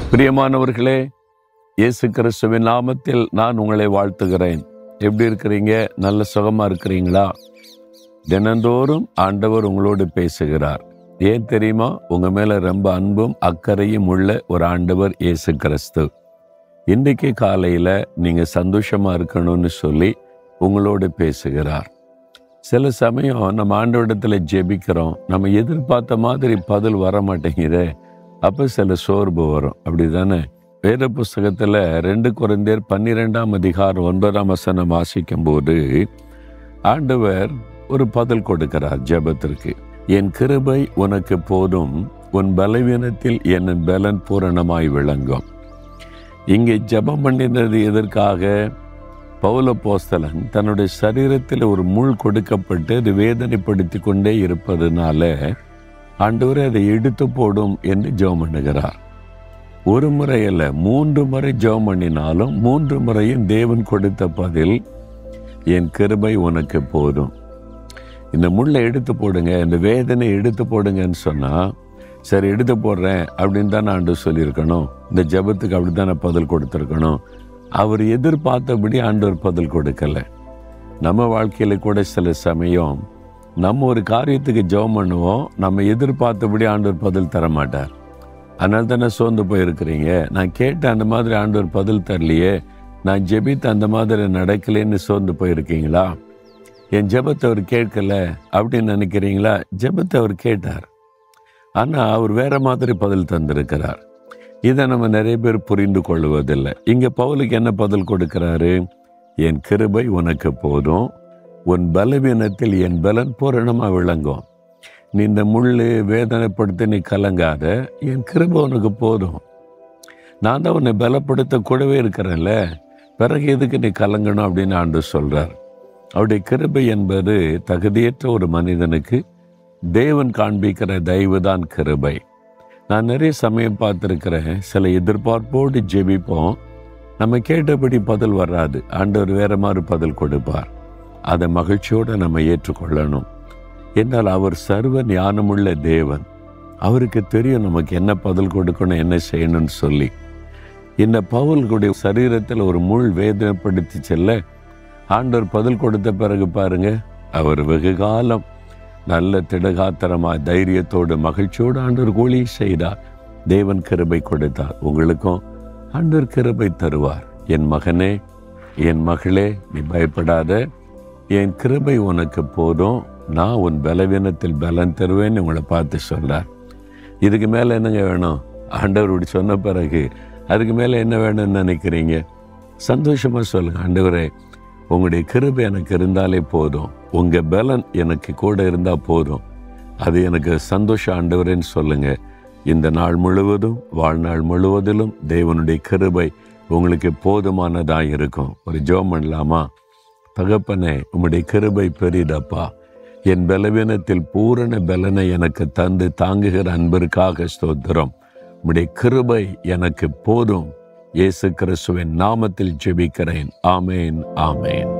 பிரியமானவர்களே இயேசு கிறிஸ்துவின் நாமத்தில் நான் உங்களை வாழ்த்துகிறேன் எப்படி இருக்கிறீங்க நல்ல சுகமா இருக்கிறீங்களா தினந்தோறும் ஆண்டவர் உங்களோடு பேசுகிறார் ஏன் தெரியுமா உங்க மேல ரொம்ப அன்பும் அக்கறையும் உள்ள ஒரு ஆண்டவர் இயேசு கிறிஸ்து இன்றைக்கு காலையில நீங்க சந்தோஷமா இருக்கணும்னு சொல்லி உங்களோடு பேசுகிறார் சில சமயம் நம்ம ஆண்டவரிடத்துல ஜெபிக்கிறோம் நம்ம எதிர்பார்த்த மாதிரி பதில் வர மாட்டேங்குதே அப்ப சில சோர்வு வரும் அப்படிதானே வேத புஸ்தகத்துல ரெண்டு குறைந்தேர் பன்னிரெண்டாம் அதிகாரம் ஒன்பதாம் வசனம் வாசிக்கும் போது ஆண்டவர் ஒரு பதில் கொடுக்கிறார் ஜெபத்திற்கு என் கிருபை உனக்கு போதும் உன் பலவீனத்தில் என் பலன் பூரணமாய் விளங்கும் இங்கே ஜெபம் பண்ணினது எதற்காக பௌல போஸ்தலன் தன்னுடைய சரீரத்தில் ஒரு முள் கொடுக்கப்பட்டு அது வேதனைப்படுத்தி கொண்டே இருப்பதனால ஆண்டவரே அதை எடுத்து போடும் என்று ஜெபம் பண்ணுகிறார் ஒரு முறை அல்ல மூன்று முறை ஜெபம் பண்ணினாலும் மூன்று முறையும் தேவன் கொடுத்த பதில் என் கிருபை உனக்கு போதும் இந்த முள்ளை எடுத்து போடுங்க இந்த வேதனை எடுத்து போடுங்கன்னு சொன்னா சரி எடுத்து போடுறேன் அப்படின்னு தானே ஆண்டு சொல்லியிருக்கணும் இந்த ஜெபத்துக்கு அப்படித்தானே பதில் கொடுத்துருக்கணும் அவர் எதிர்பார்த்தபடி ஆண்டவர் பதில் கொடுக்கல நம்ம வாழ்க்கையில கூட சில சமயம் நம்ம ஒரு காரியத்துக்கு ஜெபம் பண்ணுவோம் நம்ம எதிர்பார்த்தபடி ஆண்டவர் பதில் தர மாட்டார் அதனால தானே சோர்ந்து போயிருக்கிறீங்க நான் கேட்ட அந்த மாதிரி ஆண்டவர் பதில் தரலையே நான் ஜெபித்து அந்த மாதிரி நடக்கலைன்னு சோர்ந்து போயிருக்கீங்களா என் ஜெபத்தை அவர் கேட்கல அப்படின்னு நினைக்கிறீங்களா ஜெபத்தை அவர் கேட்டார் ஆனா அவர் வேற மாதிரி பதில் தந்திருக்கிறார் இதை நம்ம நிறைய பேர் புரிந்து கொள்வதில்லை இங்க பவுலுக்கு என்ன பதில் கொடுக்கிறாரு என் கிருபை உனக்கு போதும் உன் பலவீனத்தில் என் பலன் பூரணமா விளங்கும் நீ இந்த முள்ளு வேதனைப்படுத்தி நீ கலங்காத என் கிருபை உனக்கு போதும் நான் தான் உன்னை பலப்படுத்த கூடவே இருக்கிறேன்ல பிறகு எதுக்கு நீ கலங்கணும் அப்படின்னு ஆண்டு சொல்றார் அவருடைய கிருபை என்பது தகுதியற்ற ஒரு மனிதனுக்கு தேவன் காண்பிக்கிற தயவு தான் கிருபை நான் நிறைய சமயம் பார்த்துருக்கிறேன் சில எதிர்பார்ப்போடு ஜெபிப்போம் நம்ம கேட்டபடி பதில் வராது ஆண்டவர் வேற மாதிரி பதில் கொடுப்பார் அதை மகிழ்ச்சியோடு நம்ம ஏற்றுக்கொள்ளணும் என்றால் அவர் சர்வ ஞானமுள்ள தேவன் அவருக்கு தெரியும் நமக்கு என்ன பதில் கொடுக்கணும் என்ன செய்யணும்னு சொல்லி இந்த பவுல்களுடைய சரீரத்தில் ஒரு முள் வேதனைப்படுத்தி செல்ல ஆண்டவர் பதில் கொடுத்த பிறகு பாருங்க அவர் வெகு காலம் நல்ல திடகாத்திரமா தைரியத்தோடு மகிழ்ச்சியோடு ஆண்டவர் கூலி செய்தார் தேவன் கிருபை கொடுத்தார் உங்களுக்கும் ஆண்டவர் கிருபை தருவார் என் மகனே என் மகளே நீ பயப்படாத என் கிருபை உனக்கு போதும் நான் உன் பலவீனத்தில் பலன் தருவேன்னு உங்களை பார்த்து சொல்றார் இதுக்கு மேல என்னங்க வேணும் ஆண்டவர் இப்படி சொன்ன பிறகு அதுக்கு மேல என்ன வேணும்னு நினைக்கிறீங்க சந்தோஷமா சொல்லுங்க ஆண்டவரே உங்களுடைய கிருபை எனக்கு இருந்தாலே போதும் உங்க பலன் எனக்கு கூட இருந்தா போதும் அது எனக்கு சந்தோஷம் ஆண்டவரேன்னு சொல்லுங்க இந்த நாள் முழுவதும் வாழ்நாள் முழுவதிலும் தேவனுடைய கிருபை உங்களுக்கு போதுமானதா இருக்கும் ஒரு ஜோம் பண்ணலாமா தகப்பனே உம்முடைய கிருபை பெரிதப்பா என் பலவீனத்தில் பூரண பலனை எனக்கு தந்து தாங்குகிற அன்பிற்காக ஸ்தோத்திரம் உம்முடைய கிருபை எனக்கு போதும் இயேசு கிறிஸ்துவின் நாமத்தில் ஜெபிக்கிறேன் ஆமேன் ஆமேன்